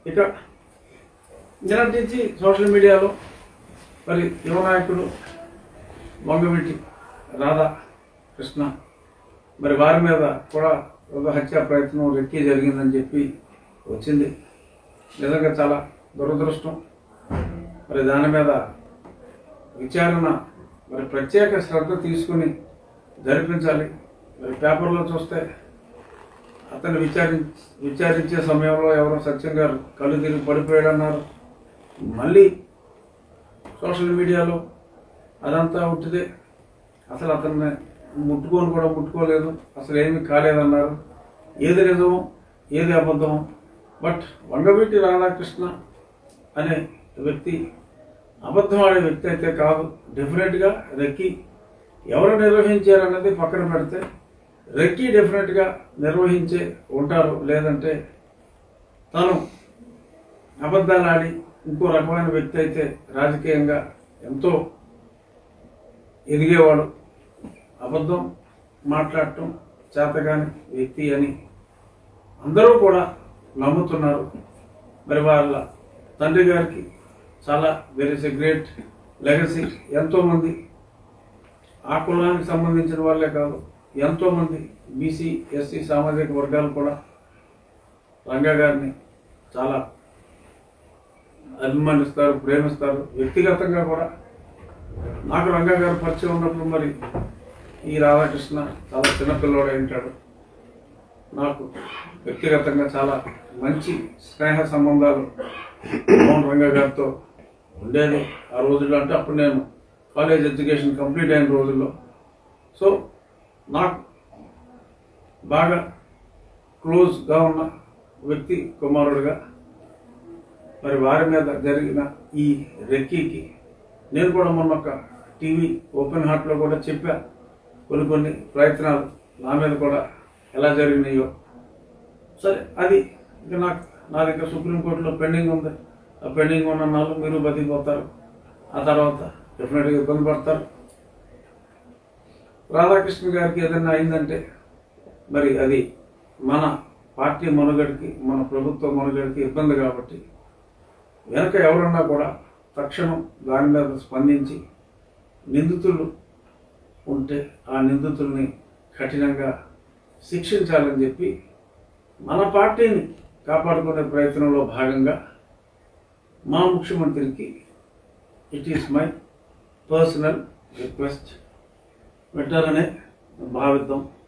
ఇక నిన్నటి నుంచి సోషల్ మీడియాలో మరి యువ నాయకుడు వంగవీటి రాధా కృష్ణ మరి వారి మీద కూడా ఒక హత్యా ప్రయత్నం రెక్కి జరిగిందని చెప్పి వచ్చింది నిజంగా చాలా దురదృష్టం మరి దాని మీద విచారణ మరి ప్రత్యేక శ్రద్ధ తీసుకుని జరిపించాలి మరి పేపర్లో చూస్తే అతను విచారి విచారించే సమయంలో ఎవరో సత్యం గారు కళ్ళు తిరిగి పడిపోయాడు అన్నారు మళ్ళీ సోషల్ మీడియాలో అదంతా ఉంటిదే అసలు అతన్ని ముట్టుకొని కూడా ముట్టుకోలేదు అసలు ఏమీ కాలేదన్నారు ఏది నిజమో ఏది అబద్ధమో బట్ వంగవీటి రాధాకృష్ణ అనే వ్యక్తి అబద్ధం ఆడే వ్యక్తి అయితే కాదు డెఫినెట్గా రెక్కి ఎవరు నిర్వహించారన్నది పక్కన పెడితే రెక్కి డెఫినెట్గా నిర్వహించే ఉంటారు లేదంటే తను అబద్ధాలు ఆడి ఇంకో రకమైన వ్యక్తి అయితే రాజకీయంగా ఎంతో ఎదిగేవాడు అబద్ధం మాట్లాడటం చేతగాని వ్యక్తి అని అందరూ కూడా నమ్ముతున్నారు మరి వాళ్ళ తండ్రి గారికి చాలా very is a great legacy ఎంతోమంది ఆ కులానికి సంబంధించిన వాళ్ళే కాదు ఎంతోమంది బీసీ ఎస్సీ సామాజిక వర్గాలు కూడా రంగా గారిని చాలా అభిమానిస్తారు ప్రేమిస్తారు వ్యక్తిగతంగా కూడా నాకు రంగా గారు పరిచయం ఉన్నప్పుడు మరి ఈ రాధాకృష్ణ చాలా చిన్నపిల్లవాడు ఉంటాడు నాకు వ్యక్తిగతంగా చాలా మంచి స్నేహ సంబంధాలు మోహన్ రంగా గారితో ఉండేది ఆ రోజుల్లో అంటే అప్పుడు నేను కాలేజ్ ఎడ్యుకేషన్ కంప్లీట్ అయిన రోజుల్లో సో నాకు బాగా క్లోజ్గా ఉన్న వ్యక్తి కుమారుడుగా మరి వారి మీద జరిగిన ఈ రెక్కీకి నేను కూడా మొన్న ఒక టీవీ ఓపెన్ హార్ట్లో కూడా చెప్పా కొన్ని కొన్ని ప్రయత్నాలు నా మీద కూడా ఎలా జరిగినాయో సరే అది ఇక నాకు నా దగ్గర సుప్రీంకోర్టులో పెండింగ్ ఉంది ఆ పెండింగ్ ఉన్న నాలుగు మీరు బతికిపోతారు ఆ తర్వాత డెఫినెట్గా ఇబ్బంది పడతారు రాధాకృష్ణ గారికి ఏదైనా అయిందంటే మరి అది మన పార్టీ మనుగడికి మన ప్రభుత్వ మనుగడికి ఇబ్బంది కాబట్టి వెనక ఎవరన్నా కూడా తక్షణం దాని మీద స్పందించి నిందితులు ఉంటే ఆ నిందితుల్ని కఠినంగా శిక్షించాలని చెప్పి మన పార్టీని కాపాడుకునే ప్రయత్నంలో భాగంగా మా ముఖ్యమంత్రికి it is my personal request పెట్టాలనే భావిద్దాం